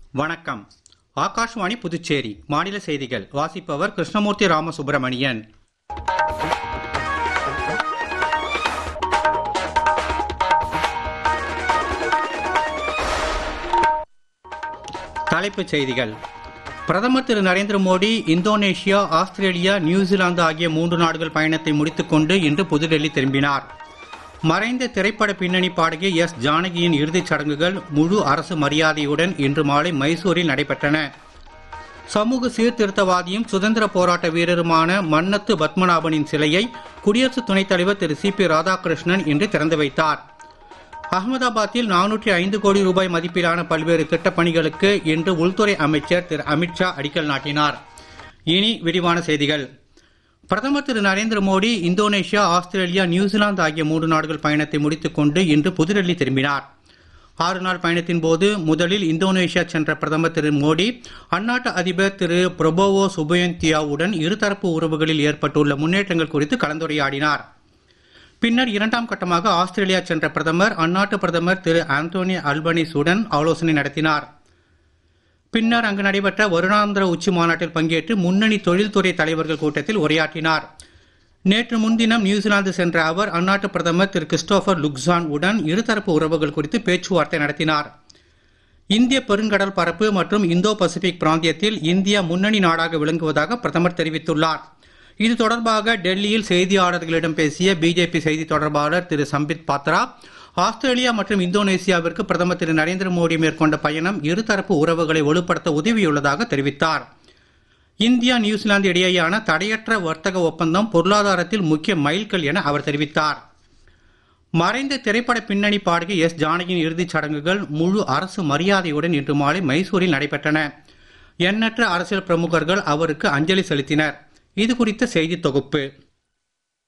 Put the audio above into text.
வணக்கம் ஆகாஷ்வாணி புதுச்சேரி மாநில செய்திகள் வாசிப்பவர் கிருஷ்ணமூர்த்தி ராமசுப்பிரமணியன் தலைப்புச் செய்திகள் பிரதமர் Thiru Narendra Modi Indonesia Australia New Zealand ஆகிய மூன்று நாடுகள் பயணத்தை முடித்துக்கொண்டு இன்று புதுடெல்லி திரும்பினார் மறைந்த திரைப்பட பின்னணி பாடகி எஸ் ஜானகியின் இறுதிச் சடங்குகள் முழு அரசு மரியாதையுடன் இன்று மாலை மைசூரில் நடைபெற்றன சமூக சீர்திருத்தவாதியும் சுதந்திர போராட்ட வீரருமான மன்னத்து பத்மநாபனின் சிலையை குடியரசு துணைத் தலைவர் திரு சி பி ராதாகிருஷ்ணன் இன்று திறந்து வைத்தார் அகமதாபாத்தில் நானூற்றி ஐந்து கோடி ரூபாய் மதிப்பிலான பல்வேறு திட்டப் பணிகளுக்கு இன்று உள்துறை அமைச்சர் திரு அமித்ஷா அடிக்கல் நாட்டினார் இனி விரிவான செய்திகள் பிரதமர் Thiru Narendra Modi Indonesia Australia New Zealand ஆகிய மூன்று நாடுகள் பயணத்தை முடித்துக் கொண்டு இன்று புதுடெல்லி திரும்பினார் ஆறு நாள் பயணத்தின் போது முதலில் இந்தோனேஷியா சென்ற பிரதமர் திரு மோடி அந்நாட்டு அதிபர் திரு பிரபோவோ சுபயந்தியாவுடன் இருதரப்பு உறவுகளில் ஏற்பட்டுள்ள முன்னேற்றங்கள் குறித்து கலந்துரையாடினார் பின்னர் இரண்டாம் கட்டமாக ஆஸ்திரேலியா சென்ற பிரதமர் அந்நாட்டு பிரதமர் திரு ஆந்தோனி அல்பனிஸுடன் ஆலோசனை நடத்தினார் பின்னர் அங்கு நடைபெற்ற வருடாந்திர உச்சி மாநாட்டில் பங்கேற்று முன்னணி தொழில்துறை தலைவர்கள் கூட்டத்தில் உரையாற்றினார் நேற்று முன்தினம் நியூசிலாந்து சென்ற அவர் அந்நாட்டு பிரதமர் திரு கிறிஸ்டோபர் லுக்ஸான் உடன் இருதரப்பு உறவுகள் குறித்து பேச்சுவார்த்தை நடத்தினார் இந்திய பெருங்கடல் பரப்பு மற்றும் இந்தோ பசிபிக் பிராந்தியத்தில் இந்தியா முன்னணி நாடாக விளங்குவதாக பிரதமர் தெரிவித்துள்ளார் இது தொடர்பாக டெல்லியில் செய்தியாளர்களிடம் பேசிய பிஜேபி செய்தி தொடர்பாளர் திரு சம்பித் பாத்ரா ஆஸ்திரேலியா மற்றும் இந்தோனேசியாவிற்கு பிரதமர் திரு நரேந்திர மோடி மேற்கொண்ட பயணம் இருதரப்பு உறவுகளை வலுப்படுத்த உதவியுள்ளதாக தெரிவித்தார் இந்தியா நியூசிலாந்து இடையேயான தடையற்ற வர்த்தக ஒப்பந்தம் பொருளாதாரத்தில் முக்கிய மைல்கல் என அவர் தெரிவித்தார் மறைந்த திரைப்பட பின்னணி பாடகி எஸ் ஜானகியின் இறுதிச் சடங்குகள் முழு அரசு மரியாதையுடன் இன்று மாலை மைசூரில் நடைபெற்றன எண்ணற்ற அரசியல் பிரமுகர்கள் அவருக்கு அஞ்சலி செலுத்தினர் இது குறித்த செய்தி தொகுப்பு